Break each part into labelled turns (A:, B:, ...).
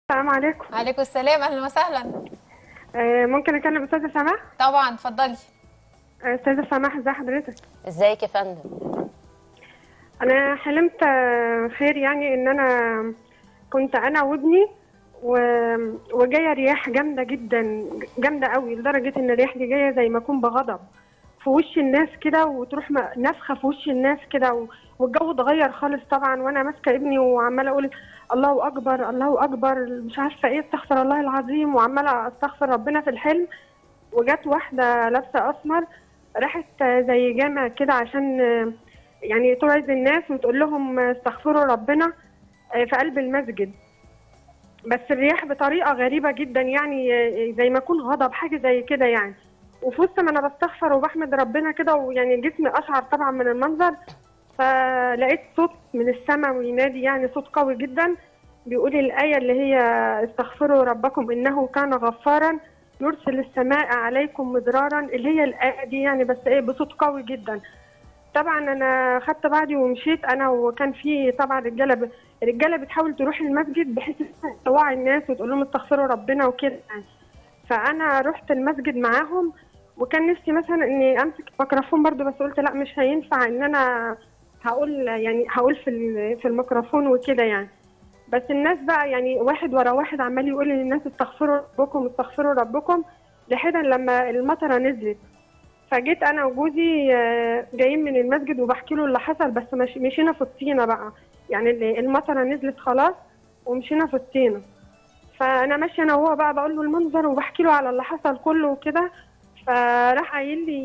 A: السلام عليكم
B: عليكم السلام اهلا وسهلا
A: آه، ممكن اكلم استاذه سماح
B: طبعا اتفضلي
A: آه، استاذه سماح ازي حضرتك
C: ازيك يا فندم
A: انا حلمت آه، خير يعني ان انا كنت انا وابني و- وجايه رياح جامده جدا جامده قوي لدرجه ان الرياح دي جايه زي ما اكون بغضب في وش الناس كده وتروح م- نفخه في وش الناس كده و- والجو اتغير خالص طبعا وانا ماسكه ابني وعماله اقول الله اكبر الله اكبر مش عارفه ايه استغفر الله العظيم وعماله استغفر ربنا في الحلم وجت واحده لابسه اسمر راحت زي جامع كده عشان يعني توعظ الناس وتقول لهم استغفروا ربنا في قلب المسجد بس الرياح بطريقه غريبه جدا يعني زي ما اكون غضب حاجه زي كده يعني وفي وسط ما انا بستغفر وبحمد ربنا كده ويعني جسمي اشعر طبعا من المنظر فلقيت صوت من السماء وينادي يعني صوت قوي جدا بيقول الآية اللي هي استغفروا ربكم إنه كان غفارا يرسل السماء عليكم مدرارا اللي هي الآية دي يعني بس إيه بصوت قوي جدا طبعا أنا خدت بعضي ومشيت أنا وكان في طبعا رجالة ب... رجالة بتحاول تروح المسجد بحيث إنها توعي الناس وتقول لهم استغفروا ربنا وكده يعني فأنا رحت المسجد معاهم وكان نفسي مثلا إني أمسك الميكروفون برضو بس قلت لا مش هينفع إن أنا هقول يعني هقول في ال- في الميكروفون وكده يعني بس الناس بقى يعني واحد ورا واحد عمال يقول للناس استغفروا ربكم استغفروا ربكم لحد لما المطره نزلت فجيت انا وجوزي آه، جايين من المسجد وبحكي له اللي حصل بس مش مشينا في الطينه بقى يعني ال- المطره نزلت خلاص ومشينا في الطينه فانا ماشيه انا وهو بقى بقول له المنظر وبحكي له على اللي حصل كله وكده فراح قايل لي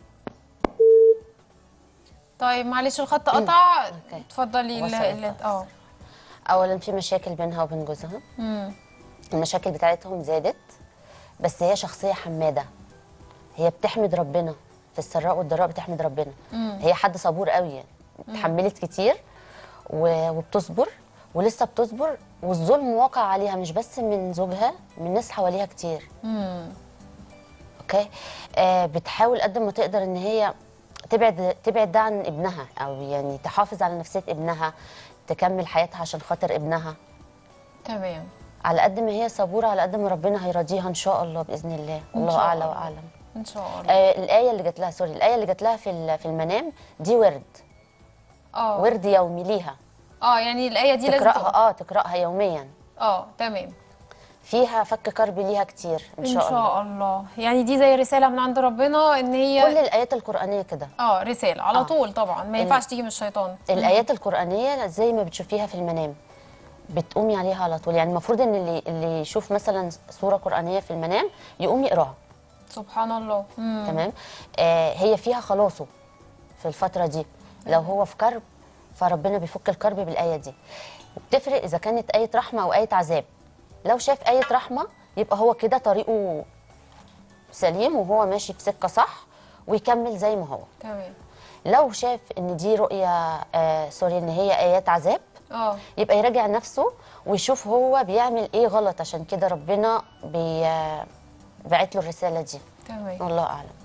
B: طيب معلش الخط قطع
C: أوكي.
B: اتفضلي ال-
C: وصلت
B: ال- اه
C: اولا في مشاكل بينها وبين جوزها
B: مم.
C: المشاكل بتاعتهم زادت بس هي شخصيه حماده هي بتحمد ربنا في السراء والضراء بتحمد ربنا
B: مم.
C: هي حد صبور قوي يعني اتحملت كتير و- وبتصبر ولسه بتصبر والظلم واقع عليها مش بس من زوجها من ناس حواليها كتير
B: مم.
C: اوكي آه بتحاول قد ما تقدر ان هي تبعد تبعد ده عن ابنها او يعني تحافظ على نفسيه ابنها تكمل حياتها عشان خاطر ابنها
B: تمام
C: على قد ما هي صبوره على قد ما ربنا هيرضيها ان شاء الله باذن الله
B: إن
C: الله
B: شاء
C: اعلى
B: الله.
C: واعلم
B: ان شاء الله
C: آه الايه اللي جات لها سوري الايه اللي جات لها في ال- في المنام دي ورد
B: اه
C: ورد يومي ليها
B: اه يعني الايه دي لازم
C: تقراها اه تقراها يوميا
B: اه تمام
C: فيها فك كرب ليها كتير ان
B: ان
C: شاء, الله
B: شاء الله يعني دي زي رساله من عند ربنا ان
C: كل
B: هي
C: الايات القرانيه كده
B: اه رساله على
C: آه.
B: طول طبعا ما ينفعش تيجي من الشيطان
C: الايات القرانيه زي ما بتشوفيها في المنام بتقومي عليها على طول يعني المفروض ان اللي اللي يشوف مثلا سوره قرانيه في المنام يقوم يقراها
B: سبحان الله مم.
C: تمام آه هي فيها خلاصه في الفتره دي لو هو في كرب فربنا بيفك الكرب بالايه دي وبتفرق اذا كانت ايه رحمه او ايه عذاب لو شاف ايه رحمه يبقى هو كده طريقه سليم وهو ماشي في سكه صح ويكمل زي ما هو
B: تمام
C: لو شاف ان دي رؤيه آه سوري ان هي ايات عذاب
B: اه
C: يبقى يراجع نفسه ويشوف هو بيعمل ايه غلط عشان كده ربنا بي باعت له الرساله دي
B: تمام
C: والله اعلم